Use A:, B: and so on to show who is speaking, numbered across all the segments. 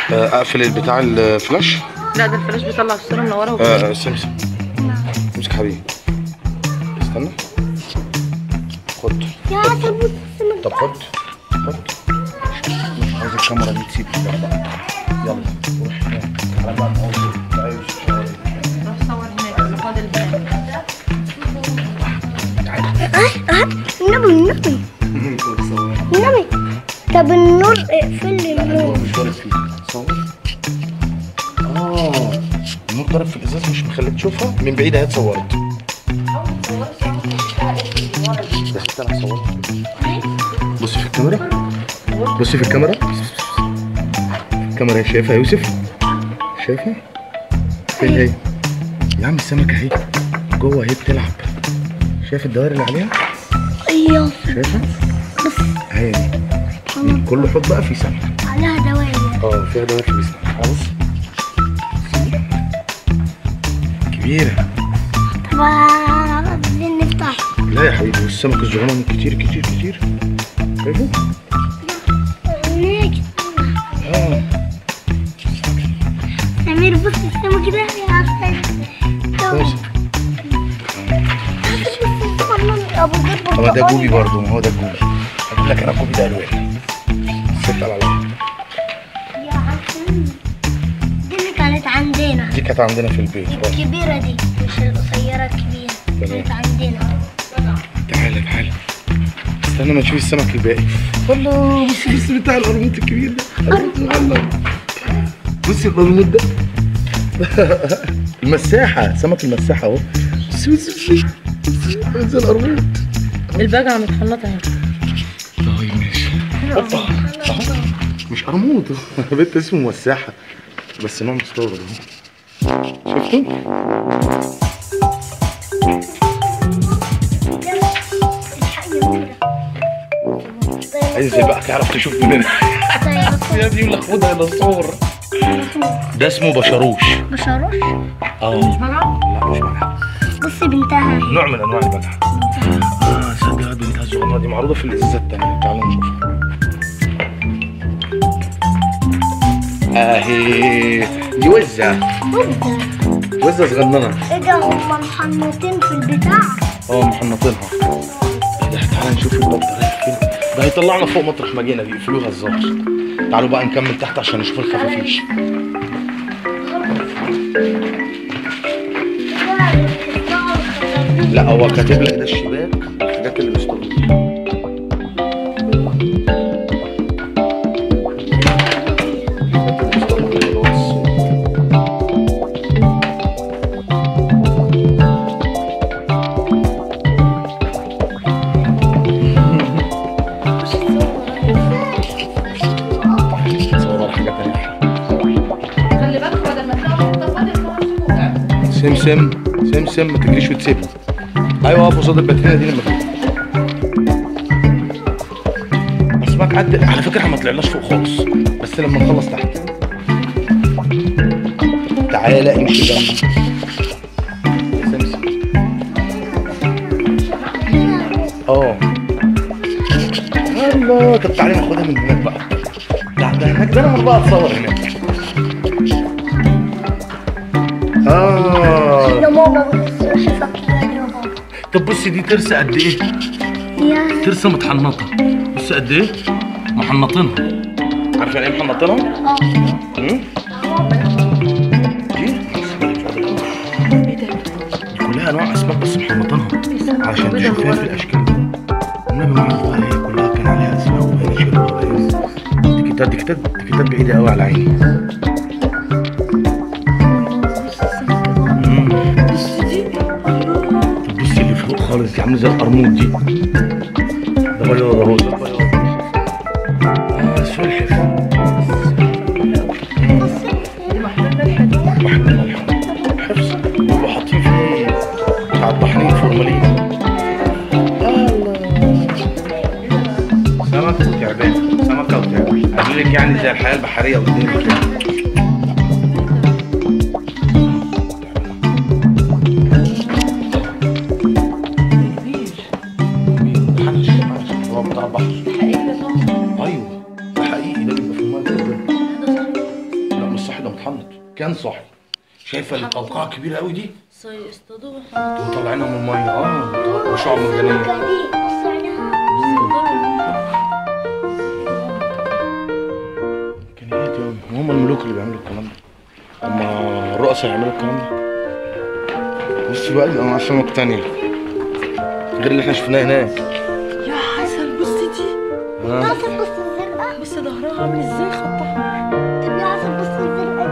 A: آه، اقفل البتاع الفلاش
B: لا ده الفلاش بيطلع الصوره منوره وكده
A: آه، سمسم امسك حبيبي استنى خد
C: يا طب بص
A: طب خد خد عايز الكاميرا دي تسيب كده بقى يلا روح هناك. على بقى نقول تعالوا شوية.
B: روح صور هناك اللي فاضل البنات
C: النبي النبي النبي طب النور اقفل لي النور
A: مش ضارب فيه صور اه النور ضارب في الازاز مش مخليك تشوفها من بعيد اهي اتصورت دخلت انا صورت بصي في الكاميرا بصي في الكاميرا الكاميرا شايفها يا يوسف شايفها فين هي يا عم السمكه اهي جوه اهي بتلعب شايف الدوائر اللي عليها
C: ايوه
A: شايفها اهي دي كل حوض بقى فيه سمك
C: عليها دواير
A: اه فيها دوائر في جسمك بص كبيرة
C: طب عايزين نفتح
A: لا يا حبيبي والسمك الصغيرة كتير كتير كتير شايفه؟
C: ليه
A: اه
C: سمير بص السمك ده يا عسل
A: كويس
C: ابو ضرب
A: طب ده جوبي برضه ما هو ده الجوبي هجيب لك انا الجوبي ده الوان ست على العين
C: يا عسل دي اللي كانت عندنا
A: دي كانت عندنا في البيت اه
C: الكبيرة دي مش القصيرة الكبيرة كانت عندنا
A: تعالى تعالى استنى ما نشوف السمك الباقي الله بص بص بتاع القرموط الكبير ده قرموط صغنن. بصي القرموط ده المساحة سمك المساحة اهو بصي بصي بصي بصي بصي القرموط
B: البجعه متحنطه اهي
A: طيب ماشي اوبا أهو. مش قرموط بنت اسمه مساحة بس نوع مستورد اهو شفتوا؟ انزل بقى تعرف تشوف منين يا ابني ولا خدها الى الصور ده اسمه بشروش
C: بشروش
A: اه لا مش بجعة
C: بصي بنتها اهي
A: نوع من انواع البجعة اه صدق بنتها الصغيرة دي معروضة في الازازة التانية تعالوا نشوفها اهي دي وزة وزة صغننة
C: ايه ده هما محنطين في البتاع
A: اه محنطينها ده تعالى نشوف البطارية فين ده هيطلعنا فوق مطرح ما جينا بيقفلوها الظهر تعالوا بقى نكمل تحت عشان نشوف الخفافيش لا هو كاتب لك ده الشباك الحاجات اللي بيستخدمها صور ولا حاجة تانية
B: خلي بالك بدل ما تلاقوا حته فاضيه تروحوا تشوفوا بقى.
A: سمسم سمسم ما تجريش وتسيبني ايوه اقف قصاد الباترينا دي لما تيجي اسمعك عد على فكره احنا ما طلعناش فوق خالص بس لما نخلص تحت تعالى امشي جنبي يا سمسم اه الله طب تعالى ناخدها من هناك بقى ده ده هناك ده انا بقى اتصور هناك اه
C: يا ماما بص شوفك كده يا بابا
A: طب بصي دي ترسه قد ايه؟
C: يا
A: ترسه متحنطه بص قد ايه؟ محنطينها عارف يعني ايه محنطينها؟
C: اه
A: امم دي دي كلها انواع اسماك بس محنطينها عشان تشوفيها في الاشكال النبي ما عرف بقى هي كلها كان عليها اسماك وهي شكلها دي كتاب دي كتاب دي كتاب بعيده قوي على عيني مم. طب بصي اللي فوق خالص دي عامله زي القرموط دي ده بياض اهو ده بياض اه سلحف
B: دي محلول ملح دي
A: محلول ملح حفظ بيبقوا حاطين فيه بتاع الطحنين فورمالين سمك وتعبان سمكة وتعبان قالوا لك يعني زي الحياة البحرية قدامك كده حنش حنش هو بتاع البحر
B: حقيقي ده صح.
A: ايوه ده حقيقي ده بيبقى في الميه كده كان صحي شايفه القوقعه الكبيره قوي دي
B: صيصطادوه
A: وطلعينها من الميه اه وشعب مرجانيه
C: دي بص عليها
A: امكانيات يا هم الملوك اللي بيعملوا الكلام ده اما الرؤساء يعملوا الكلام ده بص بقى دي انواع سمك تانية غير اللي احنا شفناه هناك
B: يا حسن بص دي
A: ها
C: عاصف بص الزرقاء
B: بص ظهرها عامل ازاي خط احمر
C: طب يا عاصف بص الزرقاء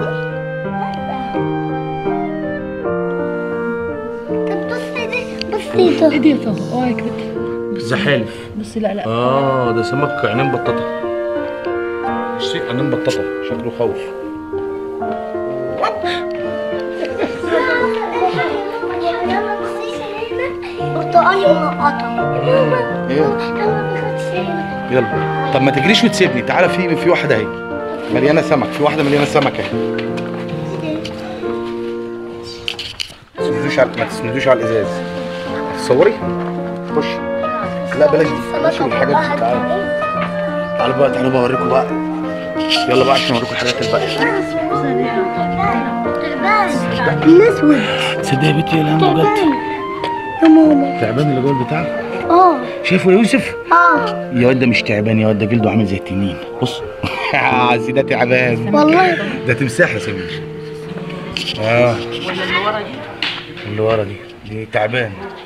C: دي طب بص دي بص
B: ايه
C: دي
B: دي يا طه اه يا كبت
A: زحالف
B: بص لا لا
A: اه ده سمك عينين بطاطا بصي عينين بطاطا شكله خوف
C: برتقالي ومقطع
A: ايه يلا طب ما تجريش وتسيبني تعالى في في واحده اهي مليانه سمك في واحده مليانه سمك اهي ما تسندوش على ما تسندوش على الازاز تصوري خش لا بلاش دي بلاش الحاجات دي تعالى تعالوا بقى تعالوا بقى اوريكم بقى يلا بقى عشان اوريكم الحاجات الباقيه
C: الاسود
A: تصدق يا بنتي يا الهام بجد
C: يا ماما
A: تعبان اللي جوه البتاع
C: اه
A: شايفه يا يوسف
C: اه
A: يا واد ده مش تعبان يا واد ده جلده عامل زي التنين بص عزي ده تعبان
C: والله
A: ده تمساح يا سمير اه
B: ولا اللي ورا دي
A: اللي ورا دي دي تعبان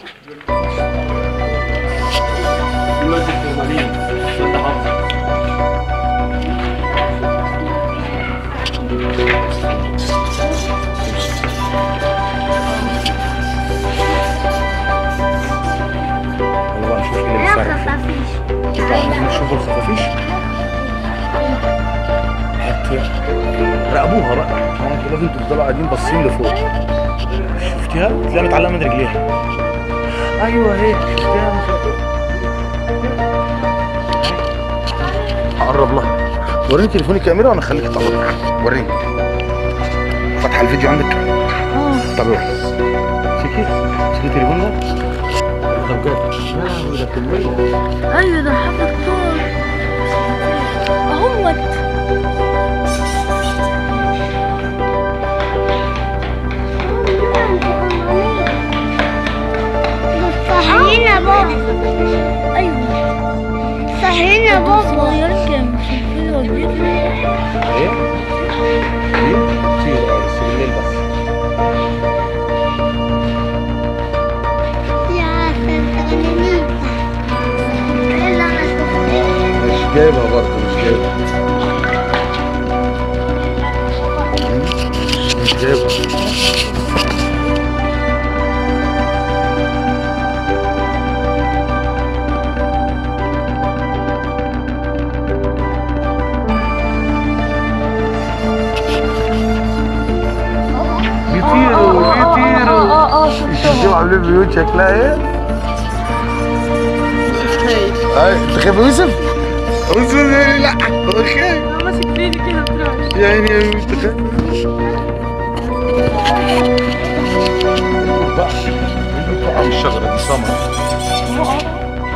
A: يلا بقى نشوف ايه اللي بيتصرف عايزين نشوف الخفافيش هات راقبوها بقى انتوا لازم تفضلوا قاعدين باصين لفوق شفتيها؟ تلاقيها متعلقه من رجليها ايوه اهي شفتيها هقرب لها وريني تليفوني كاميرا وانا اخليك تقرب وريني فاتحه الفيديو عندك
B: اه
A: طب روحي شيكي شيكي التليفون ده ده بجد يا لهوي ده كمية
B: ايوه ده حاجه طول اهوت
C: صحينا بابا
B: ايوه
C: صحينا بابا
B: صغيرين كام مش الفيديو كبير
A: ايه؟ ايه؟ كتير اه بس بالليل بس
C: يا سنتغنيني يلا انا اشوف
A: مش جايبها برضه مش جايبها مش جايبها بيطيروا بيطيروا
B: اه اه شفتهم
A: شوفوا عاملين بيوت شكلها ايه؟ اي انت خايف يا يوسف؟ يوسف لا هو خايف
B: ماسك في ايدي كده بترعش
A: يا عيني يا يوسف انت خايف بقى بقى من الشجرة دي سمر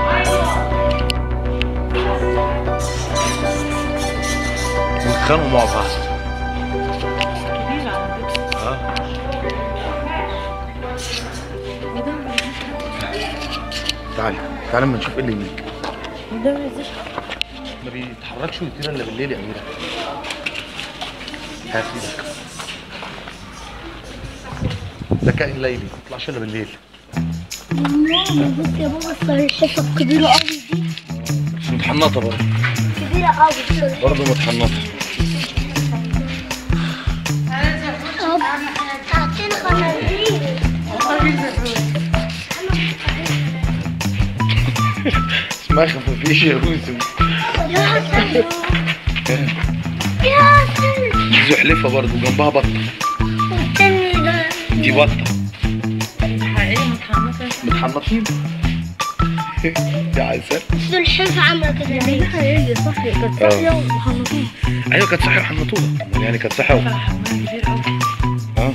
A: واتخانقوا مع بعض
B: كبير على فكره
A: اه
B: وده
A: تعالى تعالى اما نشوف ايه اللي يجيك
B: وده ما يزيش
A: ما بيتحركش ويطير الا بالليل يا اميره هات ايدك ده كائن ليلي ما يطلعش الا بالليل
C: ماما بص يا بابا السلحفة الكبيرة قوي دي
A: بس متحنطه برضه
C: كبيرة قوي
A: برضه متحنطه
C: تعطينا خنازير
A: اسمها خفافيش يا يوسف
C: يا حسن يا حسن
A: دي زحلفه برضه جنبها بطه
C: استني ده
A: دي بطه
B: حقيقي متحمسه
A: متحنطين يا عسل
C: السلحفة عاملة كده
B: دي
C: ليه؟
B: حقيقي صحي كانت
A: آه.
B: صاحيه ومحنطين
A: ايوه كانت صحيح حنطوها يعني كانت صحيح و-
B: حمام كبير قوي
A: اه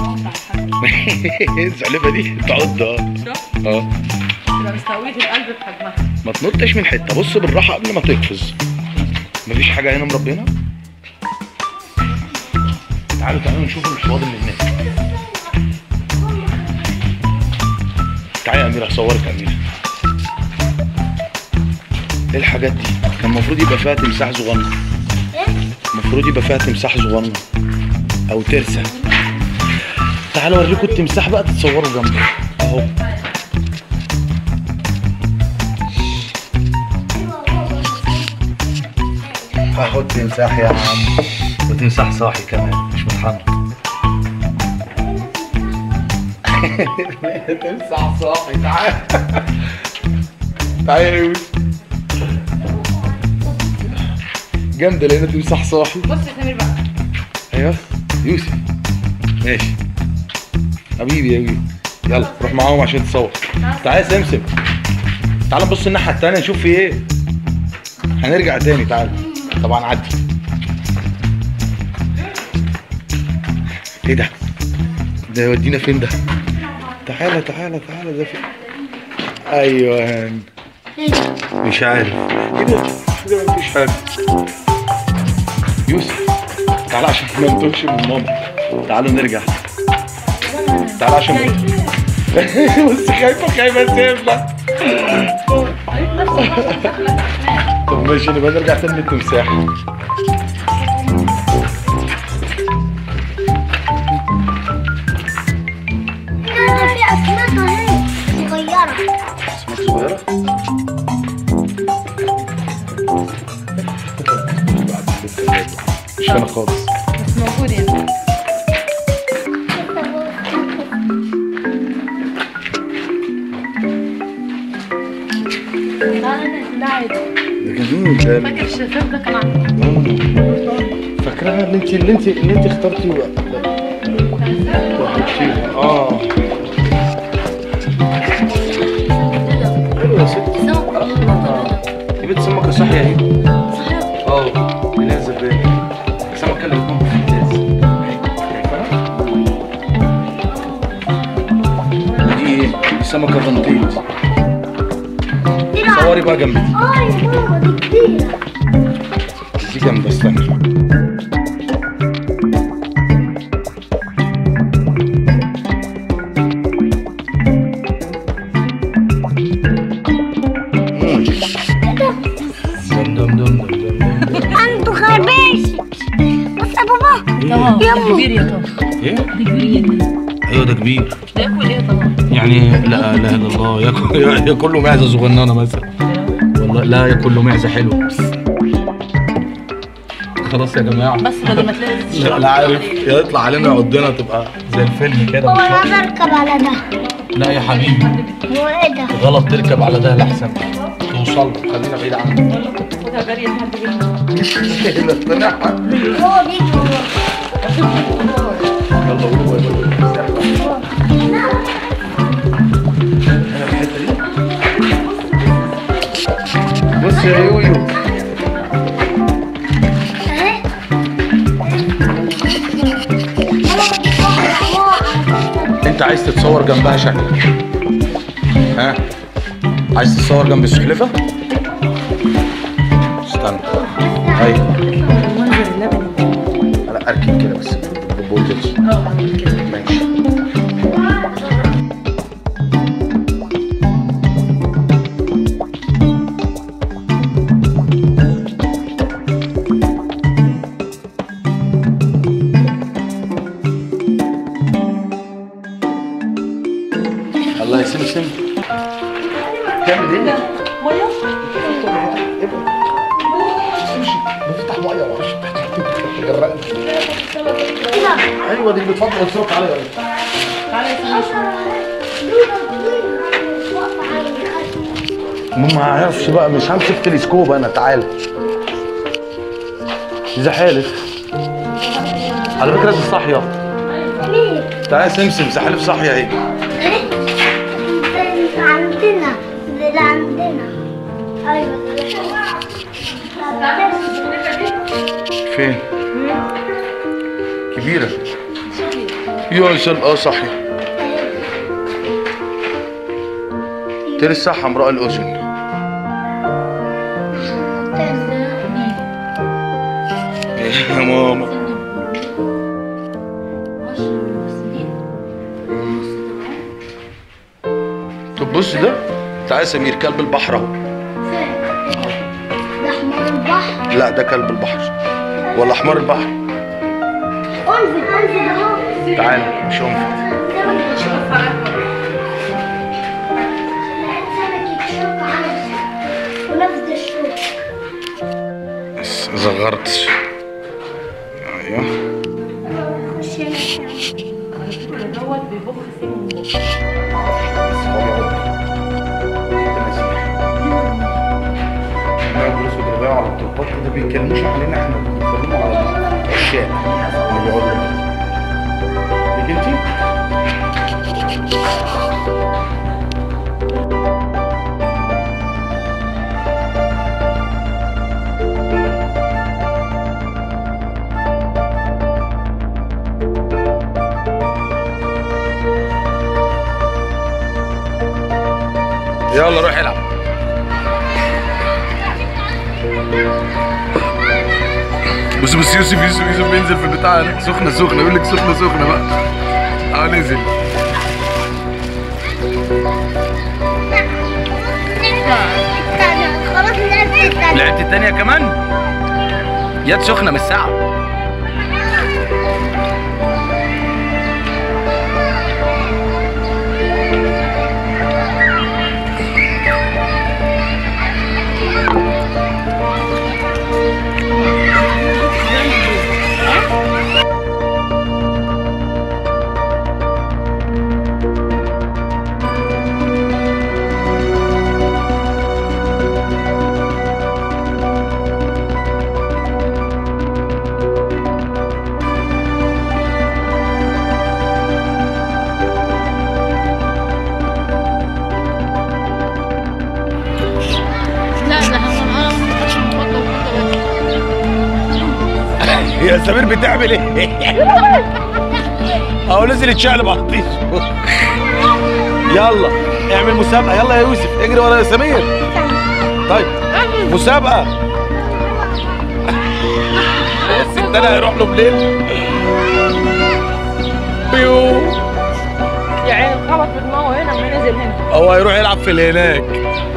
A: الزحلفه دي تعض اه
B: صح؟
A: اه
B: تبقى مستويه القلب بحجمها
A: ما تنطش من حته بص بالراحه قبل ما تقفز مفيش حاجه هنا مربينها تعالوا تعالوا نشوف الحوض اللي هناك تعالي يا اميره هصورك يا اميره ايه الحاجات دي كان المفروض يبقى فيها تمساح صغنن المفروض يبقى فيها تمساح صغنن او ترسه تعالوا اوريكم التمساح بقى تتصوروا جنبه اهو اهو التمساح يا عم وتمساح صاحي كمان مش متحنط تمساح صاحي تعال تعال يا يوسف جامدة لقينا تمساح صاحي
B: بص يا سمير بقى
A: ايوه يوسف ماشي حبيبي يا يوسف يلا روح معاهم عشان تصور تعالى يا سمسم تعالى نبص الناحية التانية نشوف في ايه هنرجع تاني تعالى طبعا عدي ايه ده؟ ده يودينا فين ده؟ تعالى تعالى تعالى ده فين؟ ايوه
C: ايه ده؟
A: مش عارف ايه ده؟ ده مفيش حاجة يوسف تعالى عشان ما نتوهش من ماما تعالوا نرجع تعالى عشان بص خايفة خايفة سيبنا طب ماشي نبقى نرجع تاني للتمساح
C: ده في اسماك اهي صغيرة
A: اسمك صغيرة مش انا خالص
B: بس موجود يعني ده عادي
A: ده جميل ده
B: فاكر الشفاف ده كان عندي
A: فاكراها اللي انت اللي انت اللي انت اخترتيه بقى وحطيتيه اه حلو يا ستي دي بنت سمكة صحية اهي اه اللي هي الزبالة السمكة اللي بتكون في الازاز شايفها؟ دي ايه؟ دي سمكة بنطيط صوري بقى جنبي
C: اه يا ماما دي كبيرة
A: دي جامدة استنى مم. دم دم دم دم دم دم.
C: عنده خرباشة بص يا بابا
B: طبعا
C: يلا.
B: كبير يا طبعا
A: ايه؟
B: ده كبير جدا
A: ايوه ده كبير
B: ده ياكل ايه طبعا
A: يعني لا اله الا الله ياكل ياكل له معزه صغننه مثلا والله لا ياكل له معزه حلوه خلاص يا جماعه
B: بس بدل ما تلاقي
A: لا لا عارف يطلع علينا يعضنا تبقى زي الفيلم كده
C: هو
A: مش
C: انا
A: وحش.
C: بركب على ده
A: لا يا حبيبي
C: هو ايه ده؟
A: غلط تركب على ده الاحسن توصل له خلينا بعيد عنه
B: خدها جري لحد بيتنا
A: لا اقتنعها
C: هو دي هو
A: يلا قولوا باي باي هنا الحته دي بص يا يويو
C: اهي
A: انت عايز تتصور جنبها شكلك ها عايز تتصور جنب السلحفه استنى ايوه
B: المنظر اللبني
A: لا اركب كده بس بولدز
B: اه عامل كده
A: ماشي الله يسلم تعمل ايه؟
B: ميه
A: بفتح ميه وعش غرقني ايوه دي اللي بتفضل الصوت عليا
B: تعالى يا سمير
A: ما اعرفش بقى مش همسك تلسكوب انا تعالى زحالف على فكره دي صاحيه تعالى سمسم زحالف صاحيه اهي
C: عندنا اللي عندنا ايوه
A: فين كبيره يا سل اه صاحيه ترسة حمراء الاذن يا ماما شوف بص ده تعالى سمير كلب البحر اهو
C: ده حمار البحر
A: لا ده كلب البحر ولا حمار البحر
C: انزل انزل اهو
A: تعالى مش هنفع
C: ونفذ الشوك
A: بس صغرتش ايوه
C: خش هنا
B: دوت بيبخ سن
A: بس هو يقعد. ده مسيح. الناس الاسود اللي بيقعوا على الطرقات كده بيتكلموش علينا احنا بيتكلموا على الشارع اللي بيقعدوا ليك انتي؟ يلا روح العب بص بص يوسف يوسف يوسف بينزل في البتاع هناك سخنه سخنه يقول لك سخنه سخنه بقى اه نزل
C: خلاص لعبت التانية
A: لعبت التانية كمان يد سخنه من الساعه
B: لا لا انا انا
A: يا سمير بتعمل ايه؟ اهو نزل يتشقلب على الطيش يلا اعمل مسابقة يلا يا يوسف اجري ورا يا سمير طيب مسابقة بس التاني هيروح له بليل بيو
B: يعني خبط في دماغه هنا ما نزل هنا
A: هو هيروح يلعب في اللي هناك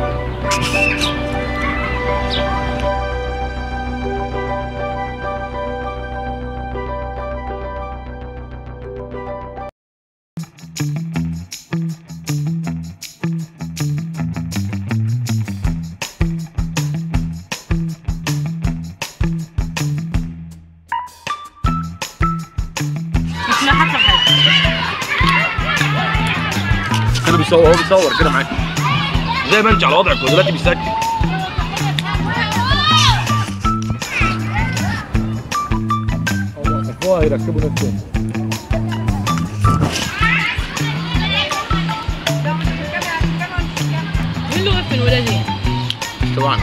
B: مش حتى حاجه
A: كده بيصور هو بيصور كده معاك زي ما انت على وضعك ودلوقتي بيسجل هو هيركبوا نفسهم
B: مين اللي وقف في الولاده دي؟
A: طبعا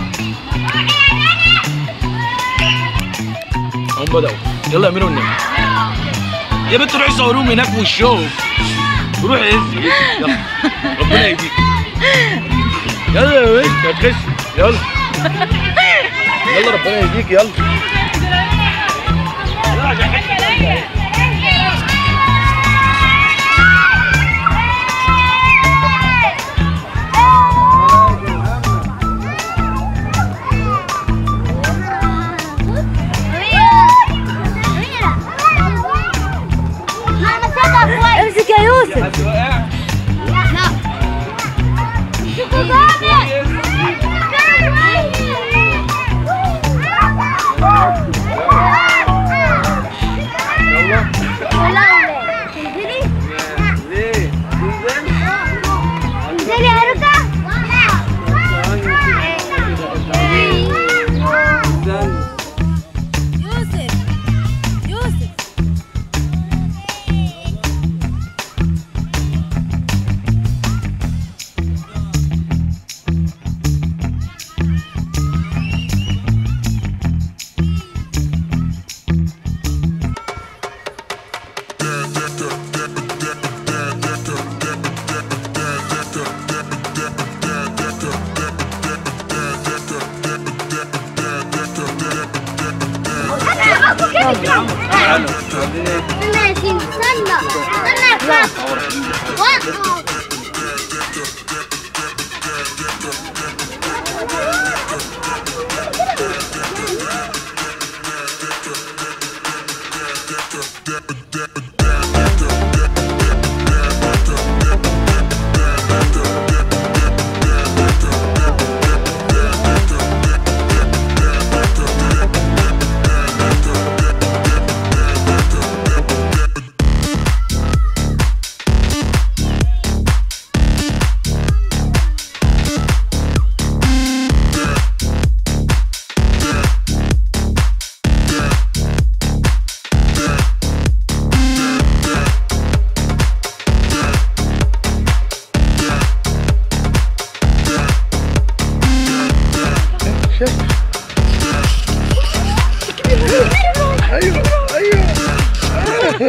A: هم بدأوا يلا اعملوا النبي يا بنت روحي صوروهم هناك في وشهم روحي اهزي يلا ربنا يهديك يلا يا بنت هتخش يلا يلا ربنا يهديك يلا يلا عشان
C: امسك يا يوسف انزلي يا ركا يوسف يوسف ماشي استنى استنى يا كابتن وقف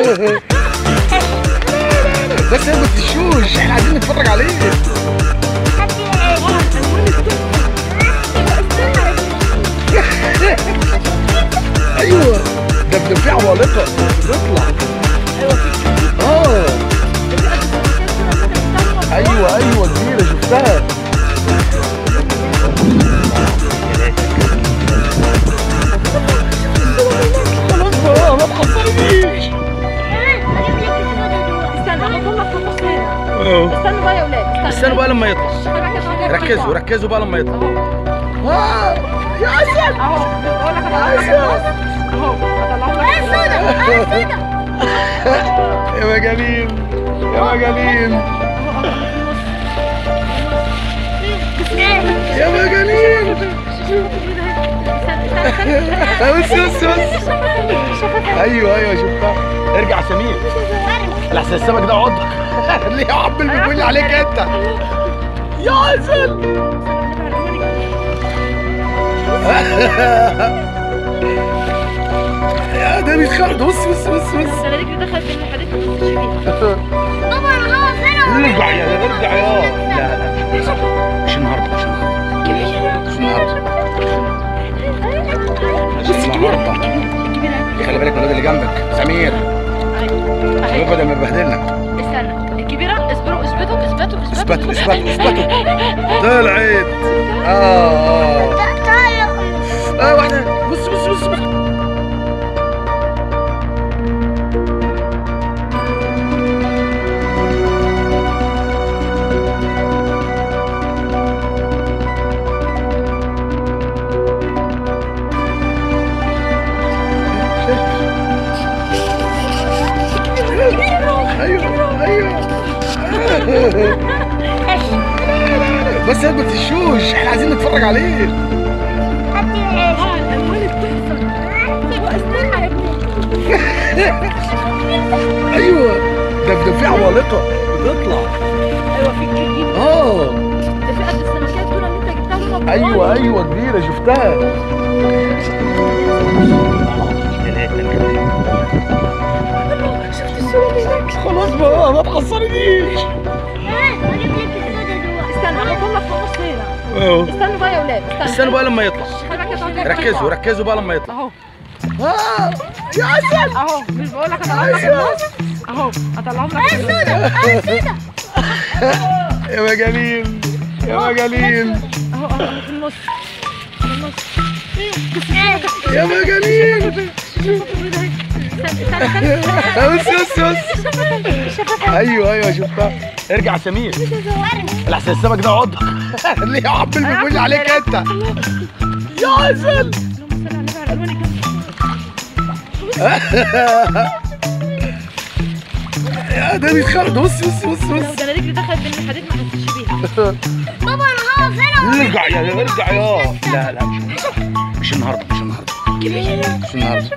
A: بس هي ما تشوش احنا عايزين نتفرج عليه ايوه ده ده في عوالقه بتطلع اه ايوه ايوه كبيره شفتها خلاص بقى ما تحصلنيش
B: استنى هحط لك في النص هنا
A: اه
B: استنوا بقى يا ولاد استنى
A: استنوا بقى لما يطلع ركزوا ركزوا بقى لما يطلع آه، يا عسل
B: اهو بقول لك هطلع لك النص اهو هطلع لك
A: يا مجانين يا مجانين يا مجانين بس بس بس ايوه ايوه شفتها ارجع سمير لحسن السمك ده عضك ليه يا عم اللي بيقول عليك انت يا عسل يا ده بيتخرج بص بص بص بص
B: انا رجلي دخلت بين الحديد ما تخشش فيها
A: ارجع يا ارجع يا لا لا مش النهارده مش النهارده مش النهارده مش النهارده خلي بالك من الواد اللي جنبك سمير شباب بدل ما يبهدلنا
B: استنى الكبيرة اصبروا اثبتوا اثبتوا
A: اثبتوا اثبتوا اثبتوا طلعت اه اه اه واحده بص بص بص بص ايوه ايوه بس هي ما تشوش احنا عايزين نتفرج عليه ايوه ده ده في عوالقه بتطلع
B: ايوه في جديد
A: اه
B: ده في قد السمكات دول اللي انت جبتها لهم
A: ايوه ايوه كبيره شفتها خلاص بقى ما تحصرنيش
B: استنى هحط لك في النص هنا
A: اه
B: استنوا بقى يا ولاد استنى
A: استنوا بقى لما يطلع ركزوا ركزوا بقى لما يطلع
B: اهو
A: اه يا عسل
B: اهو مش بقول لك هطلع لك النص اهو هطلعهم لك
A: يا مجانين يا مجانين
B: اهو اهو في النص في النص
A: يا مجانين بس بس بس ايوه ايوه شفتها ارجع سمير لحسن السمك ده عضك ليه يا عم اللي بيقول عليك انت يا عسل يا ده بيتخرج بص بص بص بص
B: ده انا رجلي دخلت بين الحديد ما حسيتش بيها
A: ارجع يا ارجع يا لا لا مش النهارده مش النهارده مش النهارده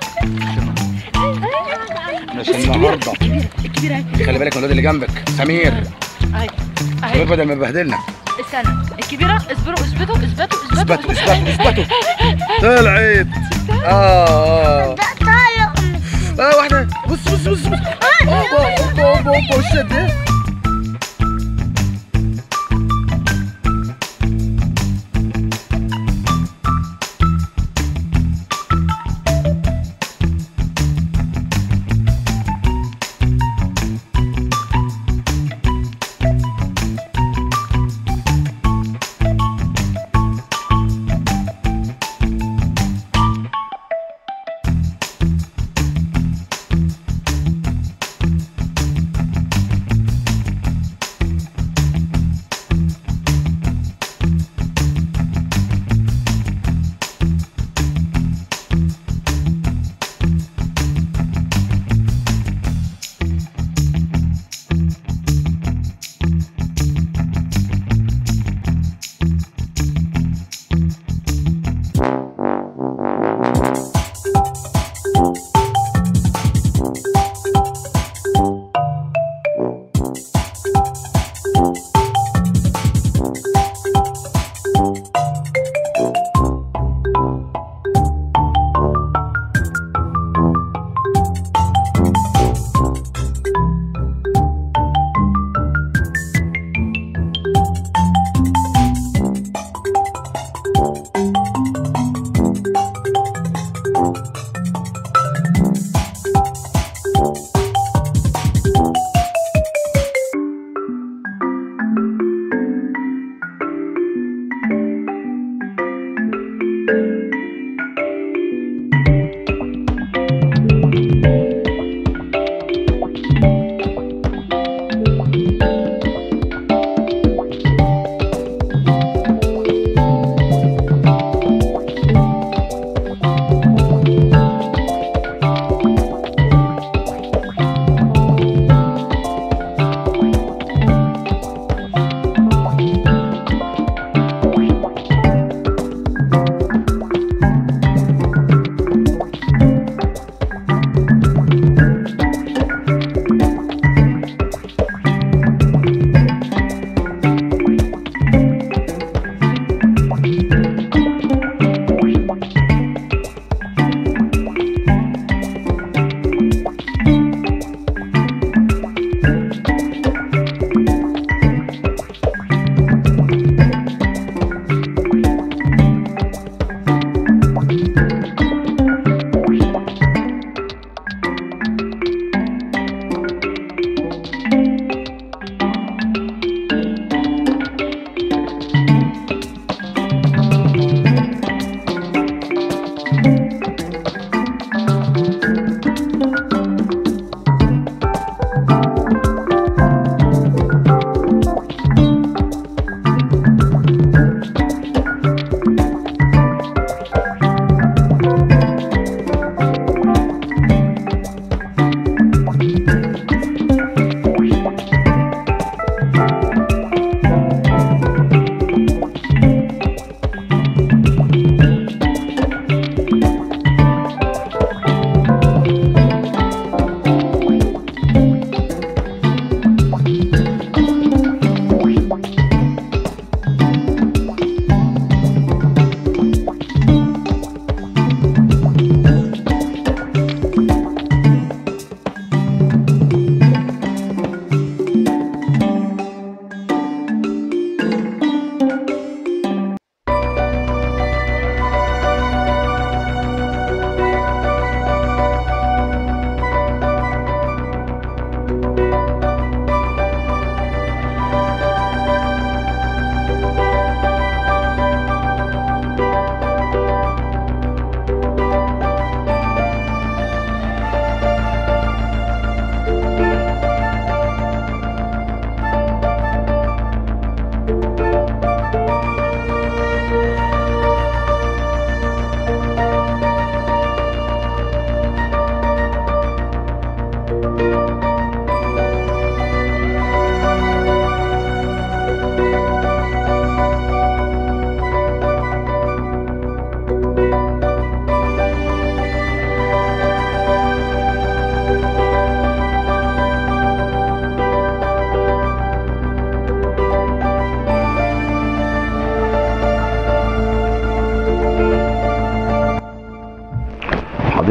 A: مش النهارده
B: الكبيرة اهي
A: خلي بالك من الواد اللي جنبك سمير
B: اهي
A: شباب
B: اهي
A: بدل ما يبهدلنا
B: استنى الكبيرة اصبروا اثبتوا اثبتوا
A: اثبتوا اثبتوا اثبتوا طلعت اه اه اه واحده بص بص بص بص اوبا اوبا اوبا اوبا وش قد ايه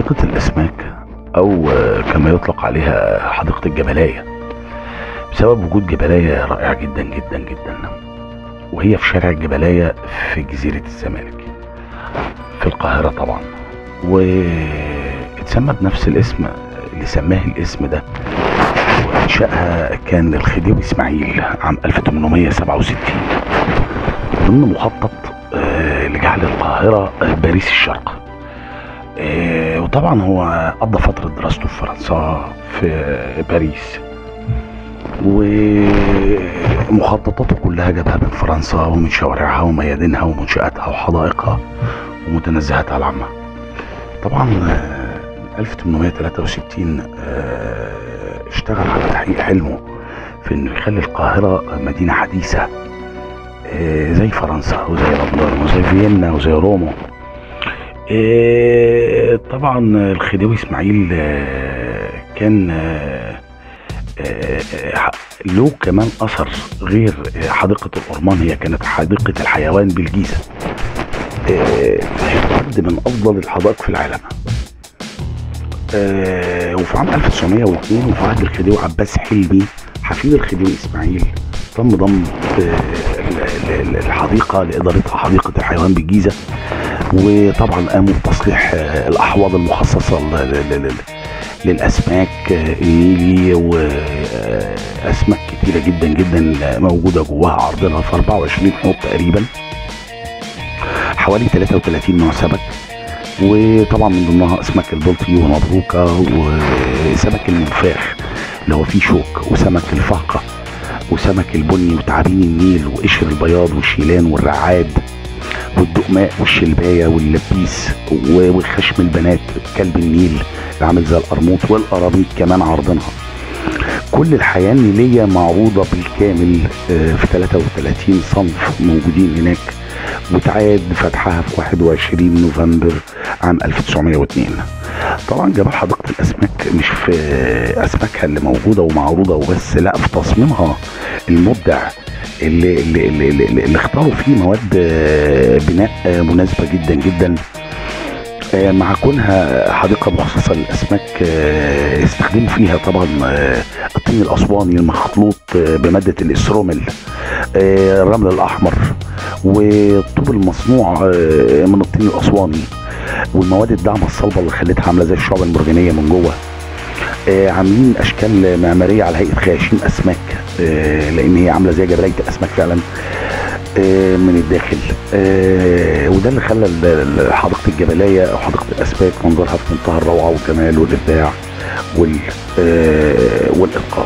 A: حديقة الأسماك أو آه، كما يطلق عليها حديقة الجبلاية بسبب وجود جبلاية رائعة جدا جدا جدا وهي في شارع الجبلاية في جزيرة الزمالك في القاهرة طبعا واتسمى بنفس الاسم اللي سماه الاسم ده وإنشائها كان للخديوي إسماعيل عام 1867 ضمن مخطط آه، لجعل القاهرة آه، باريس الشرق آه، وطبعا هو قضى فترة دراسته في فرنسا في باريس ومخططاته كلها جابها من فرنسا ومن شوارعها وميادينها ومنشآتها وحدائقها ومتنزهاتها العامة طبعا آه، 1863 آه، اشتغل على تحقيق حلمه في انه يخلي القاهرة مدينة حديثة آه، زي فرنسا وزي لندن وزي فيينا وزي روما آه، طبعا الخديوي اسماعيل آه، كان آه، آه، آه، له كمان اثر غير آه، حديقه الأورمان هي كانت حديقه الحيوان بالجيزه آه، تعد من افضل الحدائق في العالم آه، وفي عام 1902 وفي عهد الخديوي عباس حلمي حفيد الخديوي اسماعيل تم ضم آه، ال- ال- الحديقه لادارتها حديقه الحيوان بالجيزه وطبعا قاموا بتصليح آه، الاحواض المخصصه ل- ل- ل- للاسماك آه، النيلي واسماك كتيره جدا جدا موجوده جواها عرضنا في 24 حوض تقريبا حوالي 33 نوع سمك وطبعا من ضمنها اسماك البلطي والمبروكه وسمك المنفاخ اللي هو فيه شوك وسمك الفهقه وسمك البني وتعابين النيل وقشر البياض والشيلان والرعاد والدقماء والشلبايه واللبيس و- وخشم البنات كلب النيل اللي عامل زي القرموط والقراميط كمان عارضينها كل الحياه النيليه معروضه بالكامل آه، في 33 صنف موجودين هناك وتعاد فتحها في 21 نوفمبر عام 1902 طبعا جمال حديقه الاسماك مش في اسماكها اللي موجوده ومعروضه وبس لا في تصميمها المبدع اللي اللي اللي, اللي, اللي اختاروا فيه مواد آه، بناء آه، مناسبه جدا جدا آه، مع كونها حديقة مخصصة للأسماك آه، استخدموا فيها طبعا آه، الطين الأسواني المخلوط آه، بمادة الإسرومل آه، الرمل الأحمر والطوب المصنوع آه، من الطين الأسواني والمواد الداعمة الصلبة اللي خلتها عاملة زي الشعب المرجانية من جوه آه، عاملين أشكال معمارية على هيئة خياشيم أسماك آه، لأن هي عاملة زي جبلية الأسماك فعلا آه، من الداخل آه، وده اللي خلى ال- ال- حديقه الجبلايه او حديقه الاسماك منظرها في منتهى الروعه والجمال والابداع وال آه، والاتقان.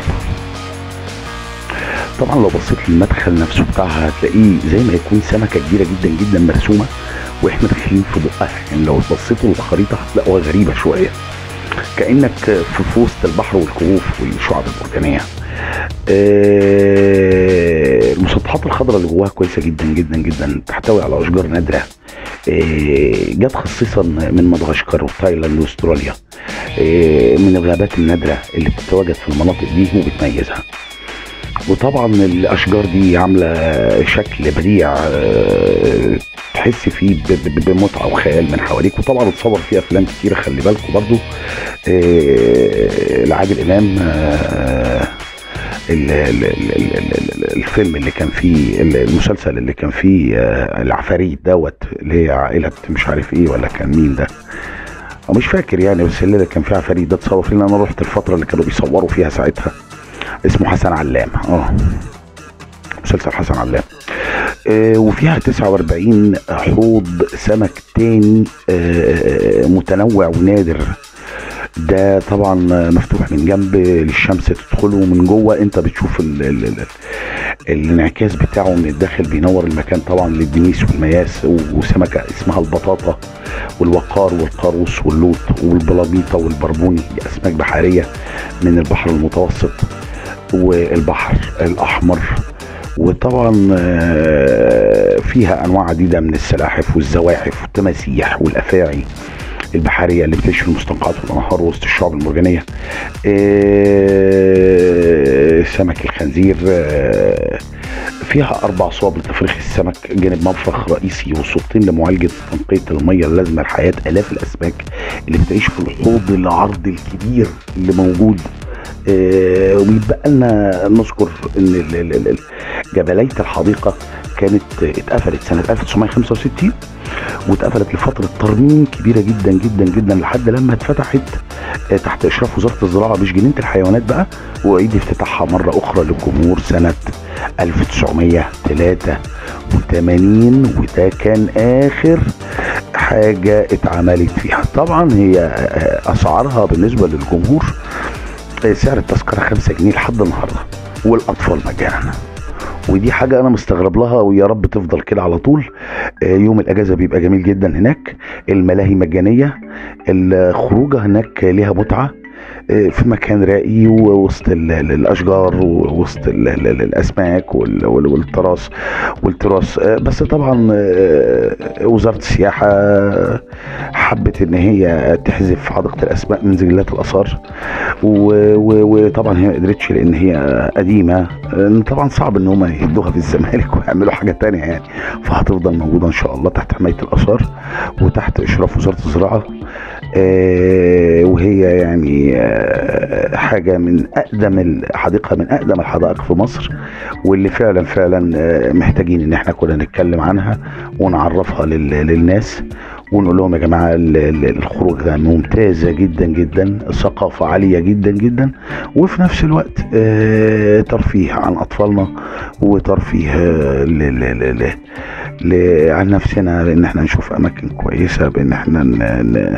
A: طبعا لو بصيت للمدخل نفسه بتاعها هتلاقيه زي ما يكون سمكه كبيره جدا جدا مرسومه واحنا داخلين في بقها يعني لو بصيتوا للخريطه هتلاقوها غريبه شويه كانك في في وسط البحر والكهوف والشعب المرجانيه. آه، المسطحات الخضراء اللي جواها كويسه جدا جدا جدا تحتوي على اشجار نادره آه، جت خصيصا من مدغشقر وتايلاند واستراليا آه، من الغابات النادره اللي بتتواجد في المناطق دي وبتميزها وطبعا الاشجار دي عامله شكل بديع آه، تحس فيه ب- ب- بمتعه وخيال من حواليك وطبعا اتصور فيها افلام كتيره خلي بالكم برضو آه، لعادل امام آه، ال- ال- ال- ال- ال- ال- الفيلم اللي كان فيه ال- المسلسل اللي كان فيه آه، العفاريت دوت اللي هي عائلة مش عارف ايه ولا كان مين ده أو مش فاكر يعني بس اللي كان فيه عفاريت ده اتصور فيه لأن انا رحت الفترة اللي كانوا بيصوروا فيها ساعتها اسمه حسن علام اه مسلسل حسن علام آه وفيها 49 حوض سمك تاني آه متنوع ونادر ده طبعا مفتوح من جنب للشمس تدخله ومن جوه انت بتشوف ال ال ال الانعكاس بتاعه من الداخل بينور المكان طبعا للدنيس والمياس وسمكه اسمها البطاطا والوقار والقاروس واللوط والبلاميطه والبربوني دي اسماك بحريه من البحر المتوسط والبحر الاحمر وطبعا آه، فيها انواع عديده من السلاحف والزواحف والتماسيح والافاعي البحريه اللي بتعيش في المستنقعات والانهار وسط الشعب المرجانيه آه، سمك الخنزير آه، فيها أربع صوب لتفريخ السمك جانب مفرخ رئيسي وصوبتين لمعالجة تنقية المية اللازمة لحياة آلاف الأسماك اللي بتعيش في الحوض العرض الكبير اللي موجود آه، ويتبقى لنا نذكر ان ال- ال- ال- ال- جبليه الحديقه كانت اتقفلت سنه 1965 واتقفلت لفتره ترميم كبيره جدا جدا جدا لحد لما اتفتحت آه، تحت اشراف وزاره الزراعه مش جنينه الحيوانات بقى واعيد افتتاحها مره اخرى للجمهور سنه 1983 وده كان اخر حاجه اتعملت فيها طبعا هي آه، اسعارها بالنسبه للجمهور سعر التذكرة 5 جنيه لحد النهاردة والأطفال مجانا ودي حاجة أنا مستغرب لها ويا رب تفضل كده على طول آه، يوم الأجازة بيبقى جميل جدا هناك الملاهي مجانية الخروجة هناك ليها متعة آه، في مكان راقي ووسط ال- ال- الاشجار ووسط ال- ال- ال- الاسماك وال- وال- والتراث والتراث آه، بس طبعا آه، وزاره السياحه حبت ان هي تحذف حديقه الاسماك من سجلات الاثار و- و- وطبعا هي ما قدرتش لان هي قديمه لأن طبعا صعب ان هم يدوها في الزمالك ويعملوا حاجه تانية يعني فهتفضل موجوده ان شاء الله تحت حمايه الاثار وتحت اشراف وزاره الزراعه آه، وهي يعني آه، حاجه من اقدم الحديقه من اقدم الحدائق في مصر واللي فعلا فعلا آه، محتاجين ان احنا كنا نتكلم عنها ونعرفها لل- للناس ونقول لهم يا جماعه ال- ال- الخروج ده ممتازه جدا جدا ثقافه عاليه جدا جدا وفي نفس الوقت آه، ترفيه عن اطفالنا وترفيه آه، ل- ل- ل- ل- ل- عن نفسنا بان احنا نشوف اماكن كويسه بان احنا ن- ن-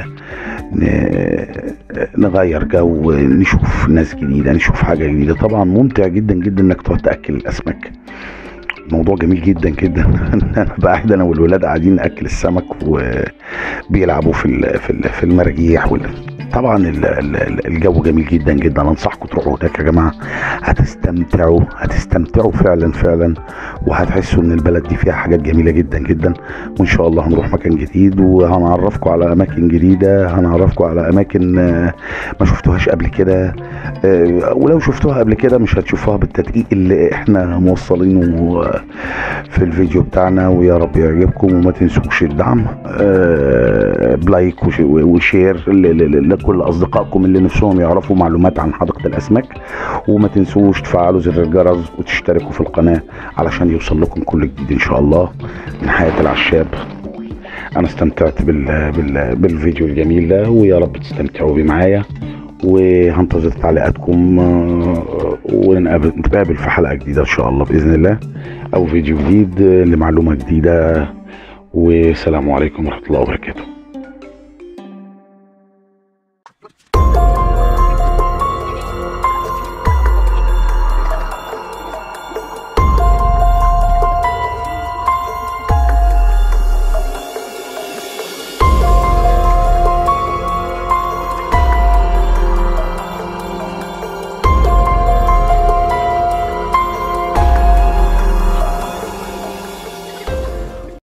A: ن- نغير جو نشوف ناس جديده نشوف حاجه جديده طبعا ممتع جدا جدا انك تقعد تاكل الاسماك موضوع جميل جدا جدا انا قاعد انا والولاد قاعدين ناكل السمك وبيلعبوا في ال- في ال- في المراجيح وال... طبعا ال- ال- الجو جميل جدا جدا انصحكم تروحوا هناك يا جماعه هتستمتعوا هتستمتعوا فعلا فعلا وهتحسوا ان البلد دي فيها حاجات جميله جدا جدا وان شاء الله هنروح مكان جديد وهنعرفكم على اماكن جديده هنعرفكم على اماكن آه، ما شفتوهاش قبل كده آه، ولو شفتوها قبل كده مش هتشوفوها بالتدقيق اللي احنا موصلينه آه، في الفيديو بتاعنا ويا رب يعجبكم وما تنسوش الدعم آه، بلايك وش- وشير ل- ل- لكل اصدقائكم اللي نفسهم يعرفوا معلومات عن حديقه الاسماك وما تنسوش تفعلوا زر الجرس وتشتركوا في القناه علشان يوصل لكم كل جديد ان شاء الله من حياه العشاب انا استمتعت بال... بال... بالفيديو الجميل ده ويا رب تستمتعوا بيه معايا وهنتظر تعليقاتكم آه، ونقابل نتقابل في حلقه جديده ان شاء الله باذن الله او فيديو جديد آه، لمعلومه جديده والسلام عليكم ورحمه الله وبركاته